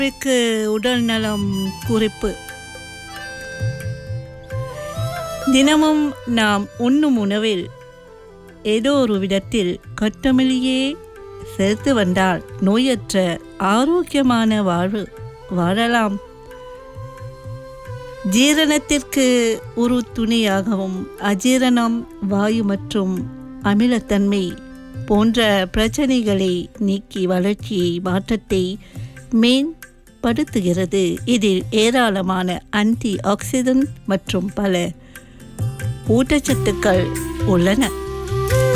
க்கு உடல் நலம் குறிப்பு தினமும் நாம் உண்ணும் உணவில் ஏதோ ஒரு விதத்தில் கொத்தமல்லியே சேர்த்து வந்தால் நோயற்ற ஆரோக்கியமான வாழ்வு வாழலாம் ஜீரணத்திற்கு ஒரு துணையாகவும் அஜீரணம் வாயு மற்றும் அமிலத்தன்மை போன்ற பிரச்சனைகளை நீக்கி வளர்ச்சியை மாற்றத்தை மேம்படுத்துகிறது இதில் ஏராளமான ஆன்டி ஆக்சிடென்ட் மற்றும் பல ஊட்டச்சத்துக்கள் உள்ளன